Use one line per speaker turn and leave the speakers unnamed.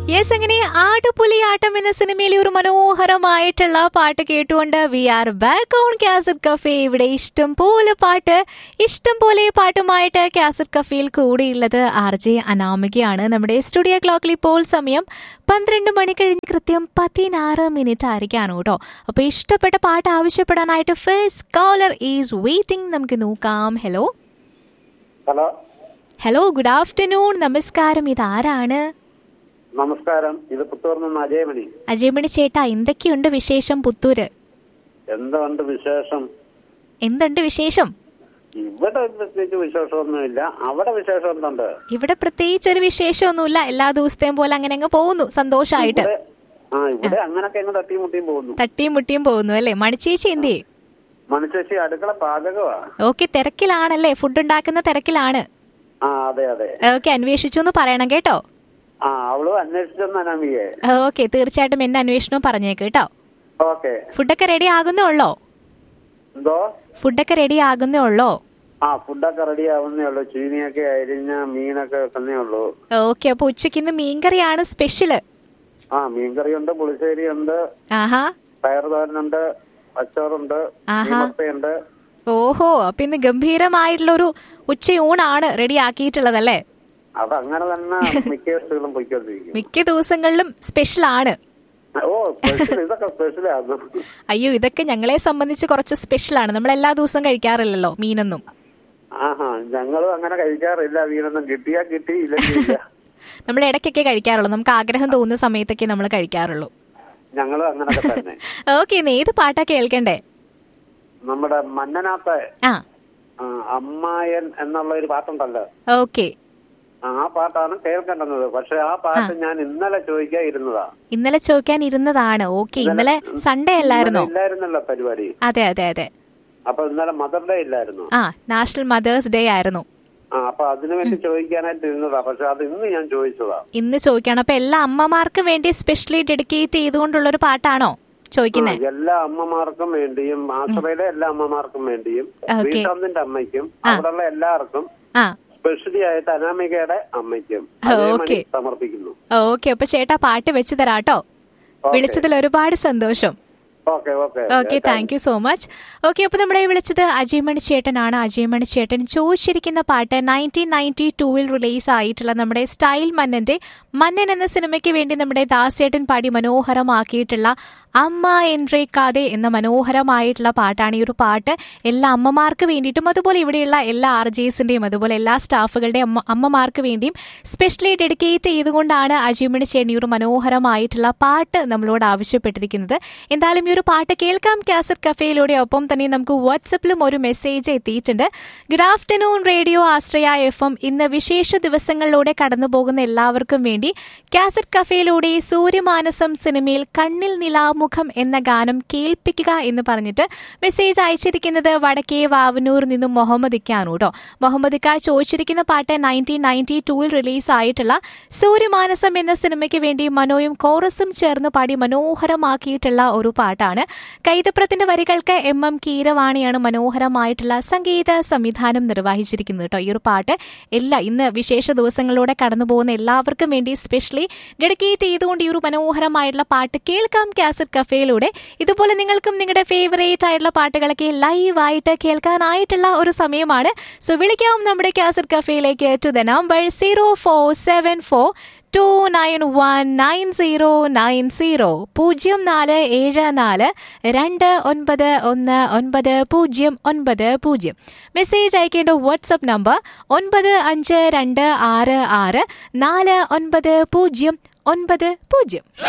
Yes അങ്ങനെ ആട്ടുപുലിയാട്ടം എന്ന സിനിമയിലെ ഒരു മനോഹരമായിട്ടുള്ള പാട്ട് കേട്ടുകൊണ്ട് we are back on cassette cafe ഇവിടെ ഇഷ്ടം പോലെ പാട്ട് ഇഷ്ടം പോലെ പാട്ടുമായിട്ട് കാസറ്റ് കഫേയിൽ കൂടിയുള്ളത് ആർ ജെ അനാമികയാണ് നമ്മുടെ സ്റ്റുഡിയോ ക്ലോക്കിൽ ഇപ്പോൾ സമയം പന്ത്രണ്ട് മണി കഴിഞ്ഞ് കൃത്യം പതിനാറ് മിനിറ്റ് ആയിരിക്കാണ് കേട്ടോ അപ്പൊ ഇഷ്ടപ്പെട്ട പാട്ട് ആവശ്യപ്പെടാനായിട്ട് ഫസ്റ്റ് കോളർ ഈസ് വെയിറ്റിംഗ് നമുക്ക് നോക്കാം hello
hello
hello good afternoon നമസ്കാരം ഇതാരാണ്
നമസ്കാരം ഇത് പുത്തൂർ നിന്ന് അജയമണി
അജയമണി ചേട്ടാ എന്തൊക്കെയുണ്ട് വിശേഷം പുത്തൂര്
എന്തുണ്ട് വിശേഷം
എന്തുണ്ട് വിശേഷം
ഇവിടെ പ്രത്യേകിച്ച് വിശേഷമൊന്നുമില്ല അവിടെ വിശേഷം എന്തുണ്ട്
ഇവിടെ പ്രത്യേകിച്ച് ഒരു വിശേഷമൊന്നുമില്ല എല്ലാ ദിവസത്തെയും പോലെ അങ്ങനെ അങ്ങ് പോകുന്നു സന്തോഷമായിട്ട്
ഇവിടെ ആ ഇവിടെ അങ്ങനൊക്കെ അങ്ങ് തട്ടിയും മുട്ടിയും പോകുന്നു
തട്ടിയും മുട്ടിയും പോകുന്നു അല്ലേ മണിച്ചേച്ചി എന്തേ
മനുഷ്യശി അടുക്കള പാചകമാ
ഓക്കെ തിരക്കിലാണല്ലേ ഫുഡ് ഉണ്ടാക്കുന്ന തിരക്കിലാണ്
ആ അതെ അതെ
ഓക്കെ അന്വേഷിച്ചു എന്ന് പറയണം കേട്ടോ
ആ അവളും അന്വേഷിച്ചെന്ന് അനാമികയെ
ഓക്കെ തീർച്ചയായിട്ടും എന്റെ അന്വേഷണവും പറഞ്ഞേക്ക് കേട്ടോ
ഓക്കെ
ഫുഡൊക്കെ റെഡി ആകുന്നേ ഉള്ളോ
എന്തോ
ഫുഡൊക്കെ റെഡി ആകുന്നേ ഉള്ളോ
ആ ഫുഡൊക്കെ റെഡി ആവുന്നേ ഉള്ളൂ ചീനിയൊക്കെ അരിഞ്ഞ മീനൊക്കെ വെക്കുന്നേ ഉള്ളൂ
ഓക്കെ അപ്പൊ ഉച്ചയ്ക്ക് ഇന്ന് മീൻകറിയാണ് സ്പെഷ്യല്
ആ മീൻകറിയുണ്ട് പുളിശ്ശേരിയുണ്ട്
ആഹാ
പയറുതോരനുണ്ട് അച്ചാറുണ്ട്
ആഹാ.
മീൻമുട്ടയുണ്ട്
ഓഹോ അപ്പൊ ഇന്ന് ഗംഭീരമായിട്ടുള്ള ഒരു ഉച്ചയൂണാണ് റെഡി ആക്കിയിട്ടുള്ളതല്ലേ
അത് അങ്ങനെ തന്നെ മിക്ക ദിവസങ്ങളും പൊയ്ക്കൊണ്ടിരിക്കും
മിക്ക ദിവസങ്ങളിലും സ്പെഷ്യൽ ആണ്
ഓ സ്പെഷ്യൽ ഇതൊക്കെ സ്പെഷ്യലാണ്
അയ്യോ ഇതൊക്കെ ഞങ്ങളെ സംബന്ധിച്ച് കുറച്ച് സ്പെഷ്യൽ ആണ് നമ്മൾ എല്ലാ ദിവസവും കഴിക്കാറില്ലല്ലോ മീനൊന്നും
ആഹാ ഞങ്ങളും അങ്ങനെ കഴിക്കാറില്ല വീണൊന്നും കിട്ടിയാ കിട്ടി ഇല്ലെങ്കിൽ ഇല്ല
നമ്മൾ ഇടയ്ക്കൊക്കെ കഴിക്കാറുള്ളൂ നമുക്ക് ആഗ്രഹം തോന്നുന്ന സമയത്തൊക്കെ നമ്മൾ കഴിക്കാറുള്ളൂ
ഞങ്ങളും അങ്ങനൊക്കെ തന്നെ
ഓക്കെ ഇന്ന് ഏത് പാട്ടാ കേൾക്കണ്ടേ
നമ്മുടെ മന്നനാത്ത
ആ
ആ, അമ്മായൻ എന്നുള്ള ഒരു പാട്ടുണ്ടല്ലോ
ഓക്കെ
ആ പാട്ടാണ് കേൾക്കേണ്ടുന്നത് പക്ഷെ ആ പാട്ട് ഞാൻ ഇന്നലെ ചോദിക്കാൻ ഇരുന്നതാ
ഇന്നലെ ചോദിക്കാൻ ഇരുന്നതാണ് ഓക്കെ ഇന്നലെ സൺഡേ അല്ലായിരുന്നോ
ഇന്നലെ ഇല്ലായിരുന്നല്ലോ പരിപാടി
അതെ അതെ അതെ
അപ്പൊ ഇന്നലെ മദർ ഡേ ഇല്ലായിരുന്നു
ആ നാഷണൽ മദേഴ്സ് ഡേ ആയിരുന്നു
ആ അപ്പൊ അതിനു വേണ്ടി ചോദിക്കാനായിട്ട് ഇരുന്നതാ പക്ഷെ അത് ഇന്ന് ഞാൻ ചോദിച്ചതാ
ഇന്ന് ചോദിക്കണം അപ്പൊ എല്ലാ അമ്മമാർക്കും വേണ്ടി സ്പെഷ്യലി ഡെഡിക്കേറ്റ് ചെയ്തുകൊണ്ടുള്ള ഒരു പാട്ടാണോ ചോദിക്കുന്നേ
ആ, എല്ലാ അമ്മമാർക്കും വേണ്ടിയും ആശ്രയിലെ എല്ലാ അമ്മമാർക്കും വേണ്ടിയും
ഓക്കേ.
വീട്ടാന്തിന്റെ അമ്മയ്ക്കും അവിടെയുള്ള എല്ലാവർക്കും
ആ
സ്പെഷ്യലി ആയിട്ട് അനാമികയുടെ അമ്മയ്ക്കും
ഓക്കേ.
അതേമണി സമർപ്പിക്കുന്നു
ഓക്കെ അപ്പൊ ചേട്ടാ പാട്ട് വെച്ച് തരാട്ടോ വിളിച്ചതിൽ ഒരുപാട് സന്തോഷം
okay okay
okay thank you so much okay അപ്പൊ നമ്മളെ വിളിച്ചത് അജയ്മണി ചേട്ടനാണ് അജയ്മണി ചേട്ടൻ ചോദിച്ചിരിക്കുന്ന പാട്ട് നയൻറ്റീൻ നയൻറ്റി ടൂവിൽ റിലീസ് ആയിട്ടുള്ള നമ്മുടെ സ്റ്റൈൽ മന്നന്റെ മന്നൻ എന്ന സിനിമയ്ക്ക് വേണ്ടി നമ്മുടെ ദാസേട്ടൻ പാടി മനോഹരമാക്കിയിട്ടുള്ള അമ്മ എൻട്രേക്കാതെ എന്ന മനോഹരമായിട്ടുള്ള പാട്ടാണ് ഈ ഒരു പാട്ട് എല്ലാ അമ്മമാർക്ക് വേണ്ടിയിട്ടും അതുപോലെ ഇവിടെയുള്ള എല്ലാ ആർ ജെസിന്റെയും അതുപോലെ എല്ലാ സ്റ്റാഫുകളുടെയും അമ്മ അമ്മമാർക്ക് വേണ്ടിയും സ്പെഷ്യലി ഡെഡിക്കേറ്റ് ചെയ്തുകൊണ്ടാണ് അജയ്മണി ചേട്ടൻ ഈ ഒരു മനോഹരമായിട്ടുള്ള പാട്ട് നമ്മളോട് ആവശ്യപ്പെട്ടിരിക്കുന്നത് എന്തായാലും ഈ ഒരു പാട്ട് കേൾക്കാം കാസറ്റ് കഫേയിലൂടെ ഒപ്പം തന്നെ നമുക്ക് വാട്സപ്പിലും ഒരു മെസ്സേജ് എത്തിയിട്ടുണ്ട് good afternoon radio Ashraya F M ഇന്ന് വിശേഷ ദിവസങ്ങളിലൂടെ കടന്നു പോകുന്ന എല്ലാവർക്കും വേണ്ടി കാസറ്റ് കഫേയിലൂടെ സൂര്യമാനസം സിനിമയിൽ കണ്ണിൽ നിലാമുഖം എന്ന ഗാനം കേൾപ്പിക്കുക എന്ന് പറഞ്ഞിട്ട് മെസ്സേജ് അയച്ചിരിക്കുന്നത് വടക്കേ വാവനൂർ നിന്നും മുഹമ്മദ് ഇക്കാണ് കേട്ടോ മുഹമ്മദ് ഇക്ക ചോദിച്ചിരിക്കുന്ന പാട്ട് നയൻറ്റീൻ നയൻറ്റി ടൂവിൽ റിലീസ് ആയിട്ടുള്ള സൂര്യമാനസം എന്ന സിനിമയ്ക്ക് വേണ്ടി മനോയും കോറസും ചേർന്ന് പാടി മനോഹരമാക്കിയിട്ടുള്ള ഒരു പാട്ടാണ് കൈതപ്രത്തിന്റെ വരികൾക്ക് എം എം കീരവാണിയാണ് മനോഹരമായിട്ടുള്ള സംഗീത സംവിധാനം നിർവഹിച്ചിരിക്കുന്നത് കേട്ടോ ഈ ഒരു പാട്ട് എല്ലാ ഇന്ന് വിശേഷ ദിവസങ്ങളിലൂടെ കടന്നു പോകുന്ന എല്ലാവർക്കും വേണ്ടി സ്പെഷ്യലി ഡെഡിക്കേറ്റ് ചെയ്തുകൊണ്ട് ഈ ഒരു മനോഹരമായിട്ടുള്ള പാട്ട് കേൾക്കാം കാസറ്റ് കഫേയിലൂടെ ഇതുപോലെ നിങ്ങൾക്കും നിങ്ങളുടെ ഫേവറേറ്റ് ആയിട്ടുള്ള പാട്ടുകളൊക്കെ ലൈവായിട്ട് കേൾക്കാനായിട്ടുള്ള ഒരു സമയമാണ് സോ വിളിക്കാം നമ്മുടെ കാസറ്റ് കഫേയിലേക്ക് to the number zero four seven four two nine one nine zero nine zero പൂജ്യം നാല് ഏഴ് നാല് രണ്ട് ഒൻപത് ഒന്ന് ഒൻപത് പൂജ്യം ഒൻപത് പൂജ്യം മെസ്സേജ് അയക്കേണ്ട വാട്സപ്പ് നമ്പർ ഒൻപത് അഞ്ച് രണ്ട് ആറ് ആറ് നാല് ഒൻപത് പൂജ്യം ഒൻപത് പൂജ്യം